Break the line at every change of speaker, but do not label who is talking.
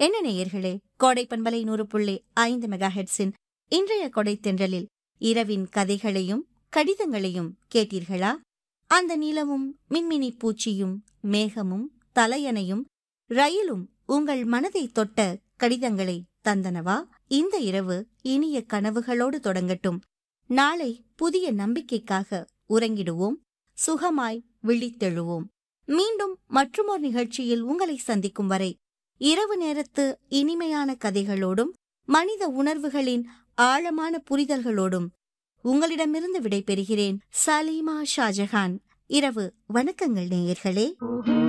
என்ன நேயர்களே கோடை பண்பலை நூறு புள்ளி ஐந்து மெகா ஹெட்ஸின் இன்றைய கொடை தென்றலில் இரவின் கதைகளையும் கடிதங்களையும் கேட்டீர்களா அந்த நிலவும் மின்மினி பூச்சியும் மேகமும் தலையணையும் ரயிலும் உங்கள் மனதை தொட்ட கடிதங்களை தந்தனவா இந்த இரவு இனிய கனவுகளோடு தொடங்கட்டும் நாளை புதிய நம்பிக்கைக்காக உறங்கிடுவோம் சுகமாய் விழித்தெழுவோம் மீண்டும் மற்றுமோர் நிகழ்ச்சியில் உங்களை சந்திக்கும் வரை இரவு நேரத்து இனிமையான கதைகளோடும் மனித உணர்வுகளின் ஆழமான புரிதல்களோடும் உங்களிடமிருந்து விடைபெறுகிறேன் சலீமா ஷாஜஹான் இரவு வணக்கங்கள் நேயர்களே